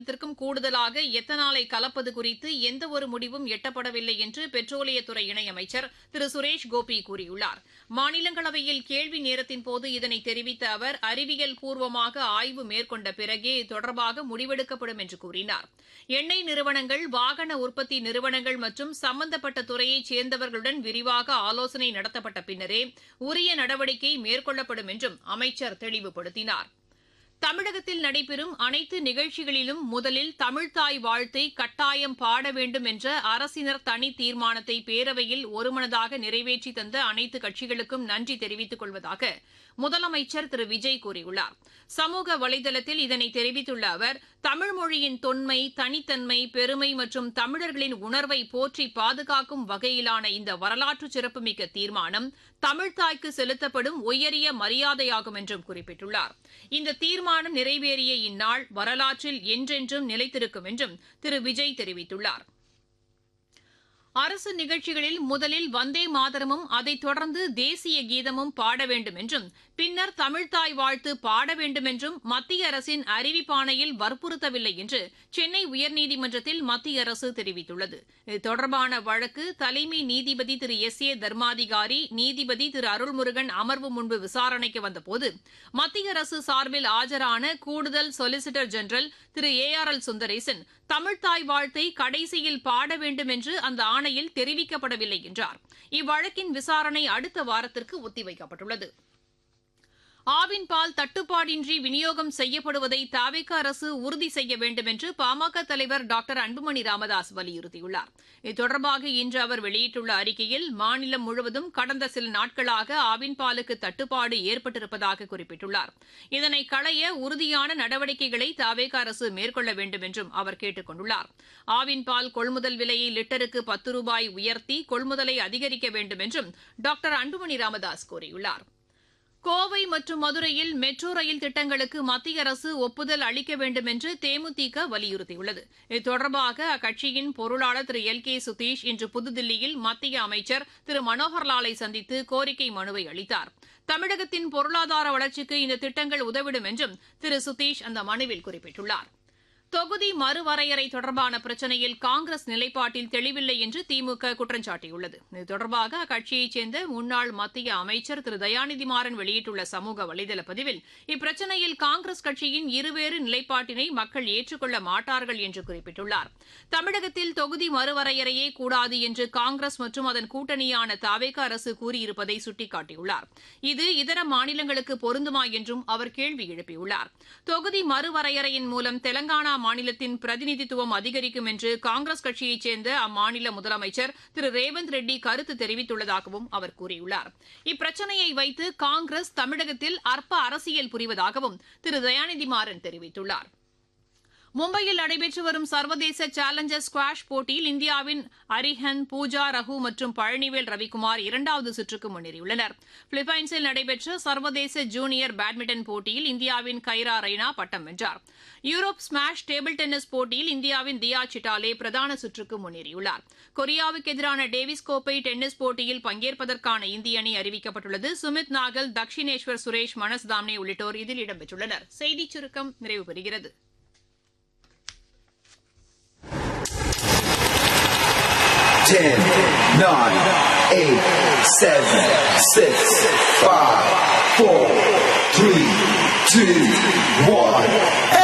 த்திற்கும் கூடுதலாக எத்தனாலை கலப்பது குறித்து எந்தவொரு முடிவும் எட்டப்படவில்லை என்று பெட்ரோலியத்துறை இணையமைச்சர் திரு சுரேஷ் கோபி கூறியுள்ளார் மாநிலங்களவையில் கேள்வி நேரத்தின்போது இதனை தெரிவித்த அவர் அறிவியல் பூர்வமாக ஆய்வு மேற்கொண்ட பிறகே இது தொடர்பாக முடிவெடுக்கப்படும் என்று கூறினார் எண்ணெய் நிறுவனங்கள் வாகன உற்பத்தி நிறுவனங்கள் மற்றும் சம்பந்தப்பட்ட துறையைச் சேர்ந்தவர்களுடன் விரிவாக ஆலோசனை நடத்தப்பட்ட பின்னரே உரிய நடவடிக்கை மேற்கொள்ளப்படும் என்றும் அமைச்சர் தெளிவுபடுத்தினார் தமிழகத்தில் நடைபெறும் அனைத்து நிகழ்ச்சிகளிலும் முதலில் தமிழ்த்தாய் வாழ்த்தை கட்டாயம் பாட வேண்டும் என்ற அரசினர் தனி தீர்மானத்தை பேரவையில் ஒருமனதாக நிறைவேற்றி தந்த அனைத்து கட்சிகளுக்கும் நன்றி தெரிவித்துக் கொள்வதாக முதலமைச்சர் திரு விஜய் கூறியுள்ளார் சமூக வலைதளத்தில் இதனை தெரிவித்துள்ள அவர் தமிழ் மொழியின் தொன்மை தனித்தன்மை பெருமை மற்றும் தமிழர்களின் உணர்வை போற்றி பாதுகாக்கும் வகையிலான இந்த வரலாற்று சிறப்புமிக்க தீர்மானம் தமிழ்த்தாய்க்கு செலுத்தப்படும் உயரிய மரியாதையாகும் என்றும் குறிப்பிட்டுள்ளார் இந்த தீர்மானம் நிறைவேறிய இந்நாள் வரலாற்றில் என்றென்றும் நிலைத்திருக்கும் என்றும் திரு விஜய் தெரிவித்துள்ளார் அரசு நிகழ்ச்சிகளில் முதலில் வந்தே மாதரமும் அதைத் தொடர்ந்து தேசிய கீதமும் பாட வேண்டும் என்றும் பின்னர் தமிழ்த்தாய் வாழ்த்து பாட வேண்டும் என்றும் மத்திய அரசின் அறிவிப்பாணையில் வற்புறுத்தவில்லை என்று சென்னை உயர்நீதிமன்றத்தில் மத்திய அரசு தெரிவித்துள்ளது இது தொடர்பான வழக்கு தலைமை நீதிபதி திரு எஸ் ஏ தர்மாதிகாரி நீதிபதி திரு அருள்முருகன் அமர்வு முன்பு விசாரணைக்கு வந்தபோது மத்திய அரசு சார்பில் ஆஜரான கூடுதல் சொலிசிட்டர் ஜெனரல் திரு ஏ ஆர் எல் சுந்தரேசன் தமிழ்த்தாய் வாழ்த்தை கடைசியில் பாட வேண்டும் என்று அந்த ஆணையில் தெரிவிக்கப்படவில்லை என்றார் இவ்வழக்கின் விசாரணை அடுத்த வாரத்திற்கு ஒத்திவைக்கப்பட்டுள்ளது ஆவின் பால் தட்டுப்பாடின்றி விநியோகம் செய்யப்படுவதை தாவேக அரசு உறுதி செய்ய வேண்டும் என்று பாமக தலைவர் டாக்டர் அன்புமணி ராமதாஸ் வலியுறுத்தியுள்ளார் இது தொடர்பாக இன்று அவர் வெளியிட்டுள்ள அறிக்கையில் மாநிலம் முழுவதும் கடந்த சில நாட்களாக ஆவின் பாலுக்கு தட்டுப்பாடு ஏற்பட்டிருப்பதாக குறிப்பிட்டுள்ளார் இதனை களைய உறுதியான நடவடிக்கைகளை தாவேக அரசு மேற்கொள்ள வேண்டும் என்றும் அவர் கேட்டுக் கொண்டுள்ளார் ஆவின் பால் கொள்முதல் விலையை லிட்டருக்கு பத்து ரூபாய் உயர்த்தி கொள்முதலை அதிகரிக்க வேண்டும் என்றும் டாக்டர் அன்புமணி ராமதாஸ் கூறியுள்ளார் கோவை மற்றும் மதுரையில் மெட்ரோ ரயில் திட்டங்களுக்கு மத்திய அரசு ஒப்புதல் அளிக்க வேண்டும் என்று தேமுதிக வலியுறுத்தியுள்ளது இது தொடர்பாக அக்கட்சியின் பொருளாளர் திரு எல் கே சுதீஷ் இன்று புதுதில்லியில் மத்திய அமைச்சர் திரு மனோகர்லாலை சந்தித்து கோரிக்கை மனுவை அளித்தார் தமிழகத்தின் பொருளாதார வளர்ச்சிக்கு இந்த திட்டங்கள் உதவிடும் என்றும் திரு சுதீஷ் அந்த மனுவில் குறிப்பிட்டுள்ளார் தொகுதி மறுவரையறை தொடர்பான பிரச்சினையில் காங்கிரஸ் நிலைப்பாட்டில் தெளிவில்லை என்று திமுக குற்றம் சாட்டியுள்ளது இது தொடர்பாக அக்கட்சியைச் சேர்ந்த முன்னாள் மத்திய அமைச்சர் திரு தயாநிதி மாறன் வெளியிட்டுள்ள சமூக வலைதள பதிவில் இப்பிரச்சினையில் காங்கிரஸ் கட்சியின் இருவேறு நிலைப்பாட்டினை மக்கள் ஏற்றுக்கொள்ள மாட்டார்கள் என்று குறிப்பிட்டுள்ளார் தமிழகத்தில் தொகுதி மறுவரையறையே கூடாது என்று காங்கிரஸ் மற்றும் அதன் கூட்டணியான தாவேக அரசு கூறியிருப்பதை சுட்டிக்காட்டியுள்ளார் இது இதர மாநிலங்களுக்கு பொருந்துமா என்றும் அவர் கேள்வி எழுப்பியுள்ளார் தொகுதி மறுவரையறையின் மூலம் தெலங்கானா மாநிலத்தின் பிரதிநிதித்துவம் அதிகரிக்கும் என்று காங்கிரஸ் கட்சியைச் சேர்ந்த அம்மாநில முதலமைச்சர் திரு ரேவந்த் ரெட்டி கருத்து தெரிவித்துள்ளதாகவும் அவர் கூறியுள்ளார் இப்பிரச்சினையை வைத்து காங்கிரஸ் தமிழகத்தில் அற்ப அரசியல் புரிவதாகவும் திரு தயாநிதி மாறன் தெரிவித்துள்ளார் மும்பையில் நடைபெற்று வரும் சர்வதேச சேலஞ்சர் ஸ்குவாஷ் போட்டியில் இந்தியாவின் அரிஹன் பூஜா ரகு மற்றும் பழனிவேல் ரவிக்குமார் இரண்டாவது சுற்றுக்கு முன்னேறியுள்ளனர் பிலிப்பைன்ஸில் நடைபெற்ற சர்வதேச ஜூனியர் பேட்மிண்டன் போட்டியில் இந்தியாவின் கைரா ரெய்னா பட்டம் வென்றார் யூரோப் ஸ்மாஷ் டேபிள் டென்னிஸ் போட்டியில் இந்தியாவின் தியா சிட்டாலே பிரதான சுற்றுக்கு முன்னேறியுள்ளார் கொரியாவுக்கு எதிரான டேவிஸ் கோப்பை டென்னிஸ் போட்டியில் பங்கேற்பதற்கான இந்திய அணி அறிவிக்கப்பட்டுள்ளது சுமித் நாகல் தக்ஷினேஸ்வர் சுரேஷ் மனஸ் தாம்னே உள்ளிட்டோர் இதில் இடம்பெற்றுள்ளனர் செய்திச் சுருக்கம் நிறைவு பெறுகிறது Ten, nine, eight, seven, six, five, four, three, two, one.